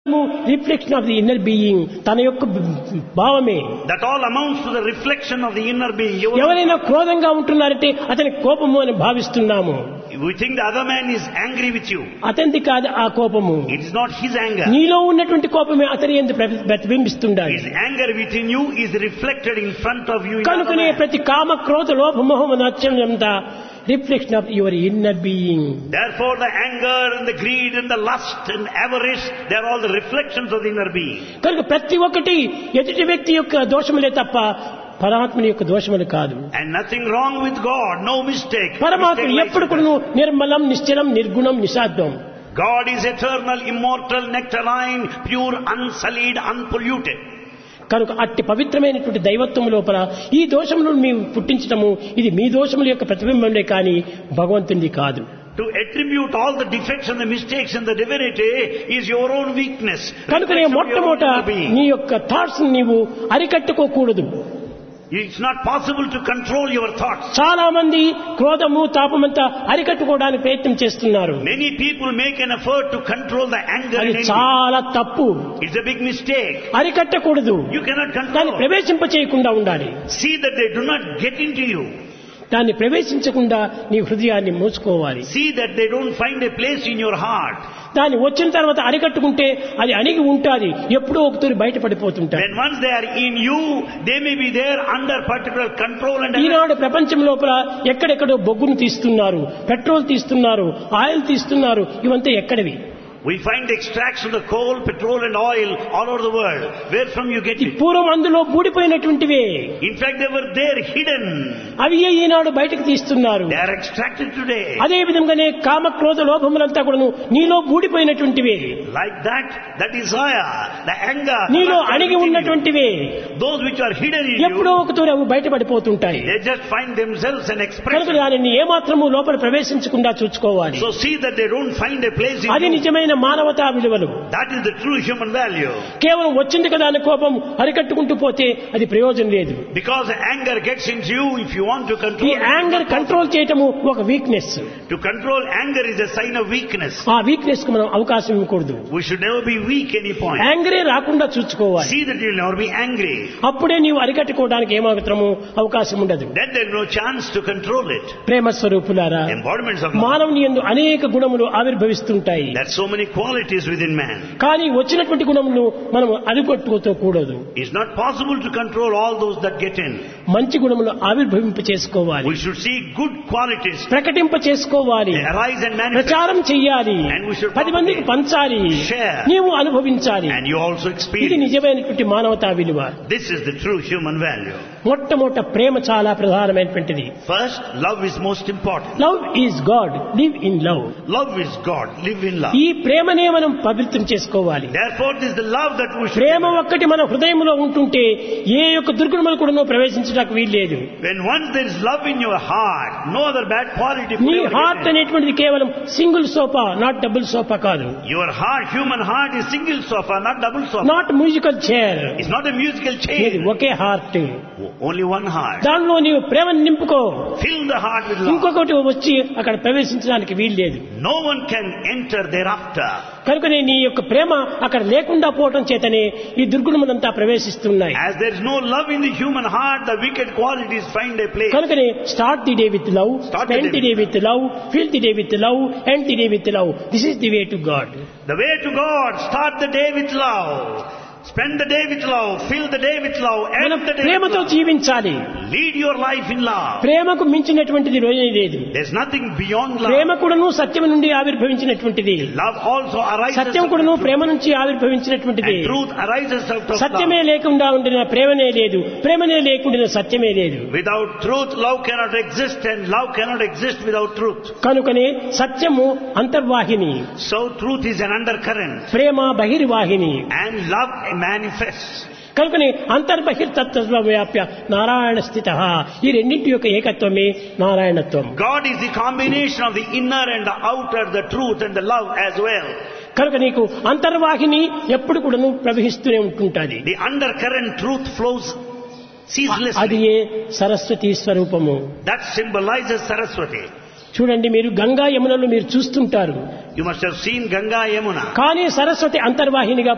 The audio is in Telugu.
Reflection of the inner being తన యొక్క భావమే That all amounts to the reflection of the inner being. You ఎవరైనా క్రోధంగా ఉంటున్నారంటే అతని కోపము అని భావిస్తున్నాము we think the other man is angry with you. అతనిది కాదు ఆ కోపము It is not his anger. నీలో ఉన్నటువంటి కోపమే అతని ఎందు ప్రతి- ప్రతిబింబిస్తుండాలి His anger within you is reflected in front of you. In other కనుకనే man. ప్రతి కామ క్రోధ లోభ మోహం నచ్చంతా reflection of your inner being Therefore, the anger and the greed and the lust and avarice, they are all the reflections of the inner being. కనుక ప్రతి ఒక్కటి ఎదుటి వ్యక్తి యొక్క దోషములే తప్ప పరమాత్మని యొక్క దోషములు కాదు And nothing wrong with God, no mistake. పరమాత్మ Mistake ఎప్పుడు lies కూడా with నువ్వు నిర్మలం నిశ్చలం నిర్గుణం నిషాద్వం us. God is eternal, immortal, nectarine, pure, unsullied, unpolluted. కనుక అట్టి పవిత్రమైనటువంటి దైవత్వం లోపల ఈ దోషములను మేము పుట్టించటము ఇది మీ దోషముల యొక్క ప్రతిబింబంలే కానీ భగవంతునిది కాదు To attribute all the defects and the mistakes in the divinity is your own weakness. కనుకనే reflection of your own మొట్టమొదట inner being. నీ యొక్క థాట్స్ నీవు అరికట్టుకోకూడదు It's not possible to control your thoughts. చాలా మంది క్రోధము తాపమంతా అరికట్టుకోవడానికి ప్రయత్నం చేస్తున్నారు Many people make an effort to control the anger అది and envy. చాలా తప్పు It's a big mistake. అరికట్టకూడదు You cannot దాన్ని control. ప్రవేశింప చేయకుండా ఉండాలి See that they do not get into you. దాన్ని ప్రవేశించకుండా నీ హృదయాన్ని మూసుకోవాలి See that they don't find a place in your heart. దాన్ని వచ్చిన తర్వాత అరికట్టుకుంటే అది అణిగి ఉంటాది ఎప్పుడో ఒకతూరి బయటపడిపోతుంటాయి When once they are in you, they may be there under particular control and ఈనాడు ప్రపంచం లోపల ఎక్కడెక్కడో బొగ్గును తీస్తున్నారు పెట్రోల్ తీస్తున్నారు ఆయిల్ తీస్తున్నారు ఇవంతా ఎక్కడివి we find extracts of the coal, petrol and oil all over the world. Where from you get ఈ it? పూర్వం అందులో బూడిపోయినటువంటివే In fact, they were there hidden. అవి ఏ ఈనాడు బయటకు తీస్తున్నారు They are extracted today. అదే విధంగానే కామ క్రోధ లోభములంతా కూడాను నీలో బూడిపోయినటువంటివే Like that, the desire, the anger, the నీలో lust are అణిగి within you. ఉన్నటువంటివే those which are hidden in ఎప్పుడో you, ఒకతూరి అవి బయటపడిపోతుంటాయి they just find themselves an కనుక expression. దానిని ఏమాత్రము లోపల ప్రవేశించకుండా చూసుకోవాలి So see that they don't find a place in అది you. నిజమైన మానవతా విలువలు That is the true human value. కేవలం వచ్చింది కదా అని కోపం అరికట్టుకుంటూ పోతే అది ప్రయోజనం లేదు Because anger gets into you if you want to ఈ control it. యాంగర్ కంట్రోల్ చేయటము ఒక weakness To control anger is a sign of weakness. ఆ వీక్నెస్ కు మనం అవకాశం ఇవ్వకూడదు We should never be weak any point. యాంగరే రాకుండా చూసుకోవాలి See that you'll never be angry. అప్పుడే నీవు అరికట్టుకోవడానికి ఏమాత్రము అవకాశం ఉండదు Then there's no chance to control it. ప్రేమ స్వరూపులారా Embodiments of love. మానవుని ఎందు అనేక గుణములు ఆవిర్భవిస్తుంటాయి There's so many qualities within man. కానీ వచ్చినటువంటి గుణములు మనం అరికట్టుకోకూడదు It's not possible to control all those that get in. మంచి గుణములు ఆవిర్భవింప చేసుకోవాలి We should see good qualities ప్రకటింప చేసుకోవాలి they arise and manifest. ప్రచారం చెయ్యాలి And we should పది మందికి పంచాలి Share. నీవు అనుభవించాలి And you also ఇది experience. నిజమైనటువంటి మానవతా విలువ This is the true human value. మొట్టమొదట ప్రేమ చాలా ప్రధానమైనటువంటిది First, love is most important. Love is God live in love Love is God. Live in love. ఈ ప్రేమనే మనం పవిత్రం చేసుకోవాలి Therefore, this is the love that we should Prema develop. ఒక్కటి మన హృదయంలో ఉంటుంటే ఏ యొక్క దుర్గుణములు కూడా ప్రవేశించడానికి వీల్లేదు When once there is love in your heart, no other bad quality నీ could ever heart get in. అనేటువంటిది కేవలం single sofa not double sofa కాదు Your heart, human heart is single sofa, not double sofa. Not musical chair It's not a musical ఇది chair. ఒకే హార్ట్ Only one heart. దానిలో నీవు ప్రేమను నింపుకో Fill the heart with love. ఇంకొకటి వచ్చి అక్కడ ప్రవేశించడానికి వీల్లేదు No one can enter thereafter. కనుకనే నీ యొక్క ప్రేమ అక్కడ లేకుండా పోవటం చేతనే ఈ దుర్గుణములంతా ప్రవేశిస్తున్నాయి As there is no love in the human heart, the wicked qualities find a place. కనుకనే start the day with love Start the spend day the day with love feel the day with love end the day with love this is the way to God The way to God, start the day with love. Spend the day with love. Fill the day with love. మనం End the day with ప్రేమతో love. జీవించాలి Lead your life in love. ప్రేమకు మించినటువంటిది రోజు లేదు There's nothing beyond ప్రేమ love. కూడాను సత్యం నుండి ఆవిర్భవించినటువంటిది Love also arises సత్యం out కూడాను of ప్రేమ నుంచి ఆవిర్భవించినటువంటిది And truth arises out of సత్యమే love. లేకుండా ఉండిన ప్రేమనే లేదు ప్రేమనే లేకుండా సత్యమే లేదు Without truth, love cannot exist and love cannot exist without truth. కనుకనే సత్యము అంతర్వాహిని So truth is an undercurrent Prema బహిర్వాహిని and love manifests. కనుకనే అంతర్బహిర్తత్వ వ్యాప్య నారాయణ స్థిత ఈ రెండింటి యొక్క ఏకత్వమే నారాయణత్వం God is the combination of the inner and the outer, the truth and the love as well. కనుక నీకు అంతర్వాహిని ఎప్పుడు కూడాను ప్రవహిస్తూనే ఉంటుంటుంది The undercurrent truth flows అది ceaselessly. ఏ సరస్వతి స్వరూపము That symbolizes Saraswati. చూడండి మీరు గంగా యమునలు మీరు చూస్తుంటారు You must have seen Ganga Yamuna. కానీ సరస్వతి అంతర్వాహినిగా